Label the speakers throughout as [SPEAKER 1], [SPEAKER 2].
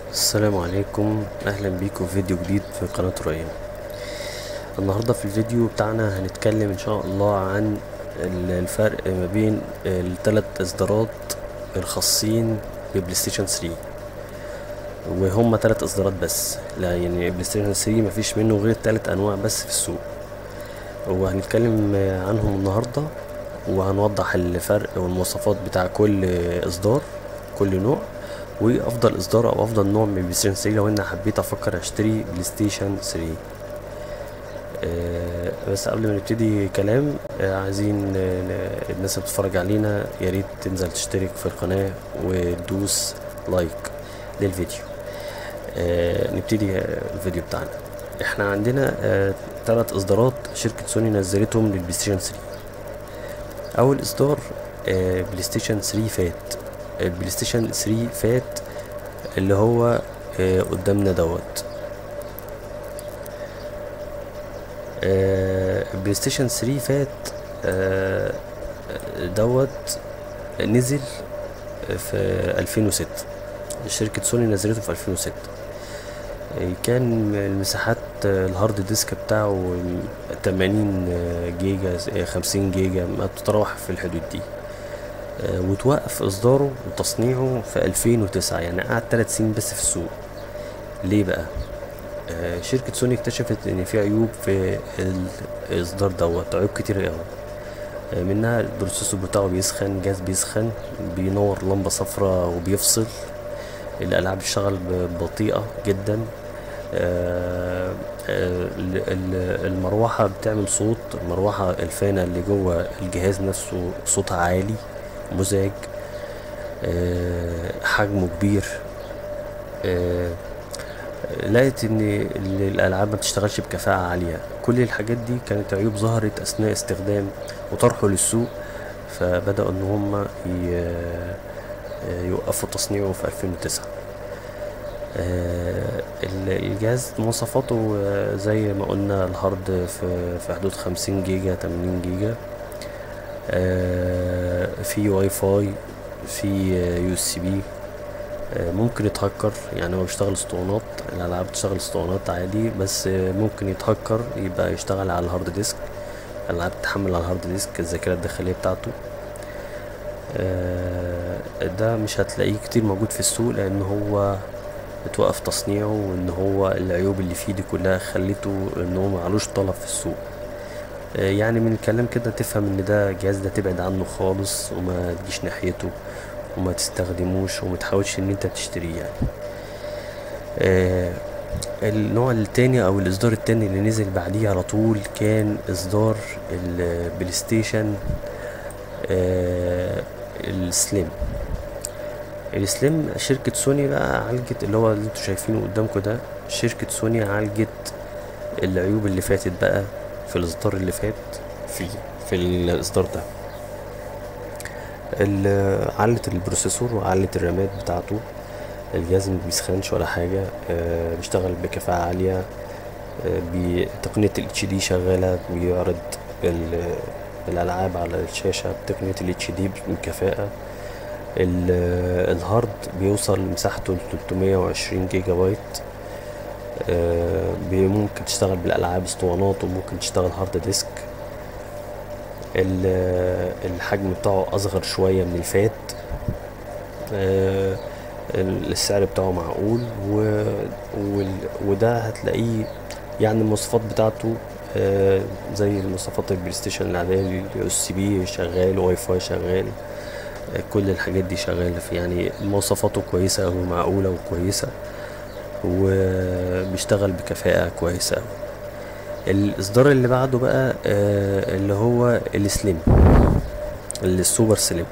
[SPEAKER 1] السلام عليكم اهلا بيكم في فيديو جديد في قناة رؤية النهاردة في الفيديو بتاعنا هنتكلم ان شاء الله عن ال- الفرق ما بين الثلاث اصدارات الخاصين ببلاي ستيشن 3 وهم ثلاث اصدارات بس لا يعني بلاي ستيشن 3 مفيش منه غير ثلاث انواع بس في السوق وهنتكلم عنهم النهاردة وهنوضح الفرق والمواصفات بتاع كل اصدار كل نوع وافضل اصدار او افضل نوع من بلاي ستيشن 3 لو انا حبيت افكر اشتري بلاي ستيشن 3 آه، بس قبل ما نبتدي كلام آه، عايزين آه، ن- الناس اللي بتتفرج علينا يا ريت تنزل تشترك في القناة وتدوس لايك للفيديو آه، نبتدي آه، الفيديو بتاعنا احنا عندنا آه، ثلاث اصدارات شركة سوني نزلتهم للبلاي ستيشن 3 اول اصدار آه، بلاي ستيشن 3 فات البلاي ستيشن 3 فات اللي هو آه، قدامنا دوت آه، البلاي ستيشن 3 فات آه، دوت نزل في 2006 شركة سوني نزلته في 2006 آه، كان المساحات آه، الهارد ديسك بتاعه 80 جيجا آه، 50 جيجا ما تتراوح في الحدود دي آه، وتوقف اصداره وتصنيعه في 2009 يعني قعد 3 سنين بس في السوق ليه بقى آه، شركة سوني اكتشفت ان في عيوب في الاصدار دوت عيوب كتير قوي آه، منها البروسيسور بتاعه بيسخن جهاز بيسخن بينور لمبة صفراء وبيفصل الالعاب بتشتغل ب- بطيئة جدا آه، آه، ال- ال- المروحة بتعمل صوت المروحة الفانة اللي جوه الجهاز نفسه صوتها عالي مزعج آه، حجمه كبير آه، لقيت ان ال- الالعاب ما بتشتغلش بكفاءة عالية كل الحاجات دي كانت عيوب ظهرت اثناء استخدام وطرحه للسوق فبدأوا ان هم ي- يوقفوا تصنيعه في 2009 آه، ال- الجهاز مواصفاته آه، زي ما قلنا الهارد في في حدود 50 جيجا 80 جيجا آه، في واي فاي في يو اس بي ممكن يتهكر يعني هو بيشتغل اسطوانات الالعاب بتشتغل اسطوانات عادي بس آه، ممكن يتهكر يبقى يشتغل على الهارد ديسك الالعاب تتحمل على الهارد ديسك الذاكره الداخليه بتاعته آه، ده مش هتلاقيه كتير موجود في السوق لان هو اتوقف تصنيعه وان هو العيوب اللي فيه دي كلها خلته ان هو معلوش طلب في السوق آه، يعني من الكلام كده تفهم ان ده جهاز ده تبعد عنه خالص وما تجيش ناحيته وما تستخدموش وما تحاولش ان انت تشتريه يعني آه، النوع التاني او الاصدار التاني اللي نزل بعديه على طول كان اصدار البلاي ستيشن آه، السليم السليم شركة سوني بقى عالجت اللي هو اللي انتوا شايفينه قدامكم ده شركة سوني عالجت العيوب اللي فاتت بقى في الاصدار اللي فات في في الاصدار ده ال- علت البروسيسور وعلت الرامات بتاعته الجهاز ما بيسخنش ولا حاجة آه، بيشتغل بكفاءة عالية آه، بتقنية ال HD شغالة بيعرض ال- الألعاب على الشاشة بتقنية ال HD بكفاءة ال- الهارد بيوصل مساحته ل 320 جيجا بايت آه، بي- ممكن تشتغل بالألعاب اسطوانات وممكن تشتغل هارد ديسك ال- الحجم بتاعه أصغر شوية من الفات آه، ال- السعر بتاعه معقول و... وال... وده هتلاقيه يعني المواصفات بتاعته آه، زي المواصفات البلاي ستيشن العادية اليو اس بي شغال واي فاي شغال آه، كل الحاجات دي شغالة في يعني مواصفاته كويسة ومعقولة وكويسة وبيشتغل بكفاءة كويسة أوي الإصدار اللي بعده بقى آه، اللي هو السليم السوبر سليم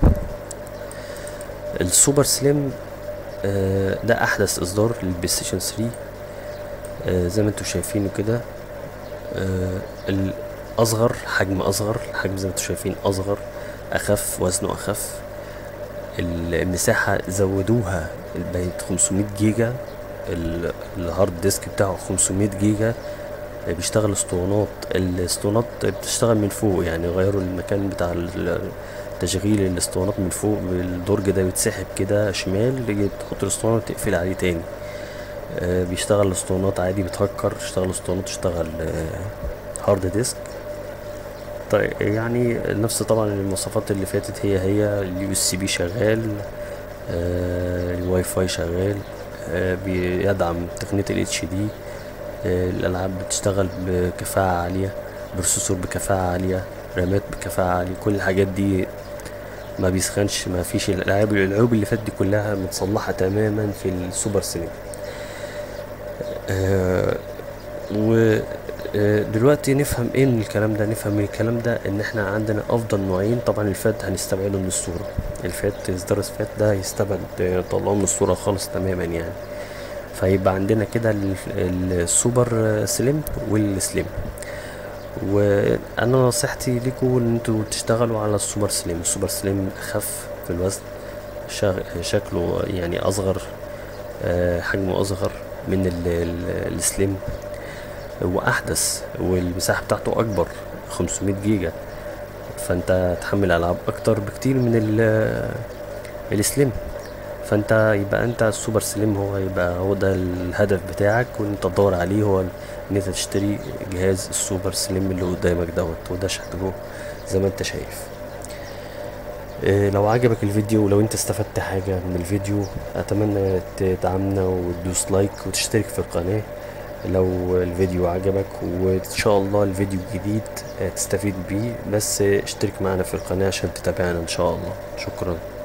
[SPEAKER 1] السوبر سليم آه، ده احدث اصدار للبلاي ستيشن 3 آه، زي ما انتم شايفينه كده آه، الاصغر حجم اصغر حجم زي ما انتم شايفين اصغر اخف وزنه اخف ال- المساحة زودوها بقت 500 جيجا ال- الهارد ديسك بتاعه 500 جيجا آه، بيشتغل اسطوانات الاسطوانات بتشتغل من فوق يعني غيروا المكان بتاع ال- تشغيل الاسطوانات من فوق الدرج ده بيتسحب كده شمال يجي تحط الاسطوانة وتقفل عليه تاني آه، بيشتغل اسطوانات عادي بتهكر يشتغل اسطوانات يشتغل آه، هارد ديسك طيب يعني نفس طبعا المواصفات اللي فاتت هي هي اليو اس بي شغال آه، الواي فاي شغال آه، بيدعم تقنية ال اتش دي الألعاب بتشتغل بكفاءة عالية بروسيسور بكفاءة عالية رامات بكفاءة عالية كل الحاجات دي ما بيسخنش ما فيش الألعاب الألعاب اللي فاتت دي كلها متصلحة تماما في السوبر سينما آه و آه، دلوقتي نفهم ايه من الكلام ده نفهم من الكلام ده ان احنا عندنا افضل نوعين طبعا الفات هنستبعده من الصورة الفات اصدار الفات ده هيستبعد آه، طلعه من الصورة خالص تماما يعني فيبقى عندنا كده ال- السوبر آه، سليم والسليم وانا نصيحتي ليكم ان انتوا تشتغلوا على السوبر سليم السوبر سليم اخف في الوزن شا- شكله يعني اصغر آه، حجمه اصغر من ال- ال- السليم واحدث والمساحه بتاعته اكبر 500 جيجا فانت تحمل العاب اكتر بكتير من ال- السليم فانت يبقى انت السوبر سليم هو يبقى هو ده الهدف بتاعك وان انت تدور عليه هو ان انت تشتري جهاز السوبر سليم اللي قدامك دوت وده شكله زي ما انت شايف إيه، لو عجبك الفيديو ولو انت استفدت حاجة من الفيديو اتمنى تدعمنا وتدوس لايك وتشترك في القناة لو الفيديو عجبك وان شاء الله الفيديو الجديد آه، تستفيد بيه بس اشترك معنا في القناة عشان تتابعنا ان شاء الله شكرا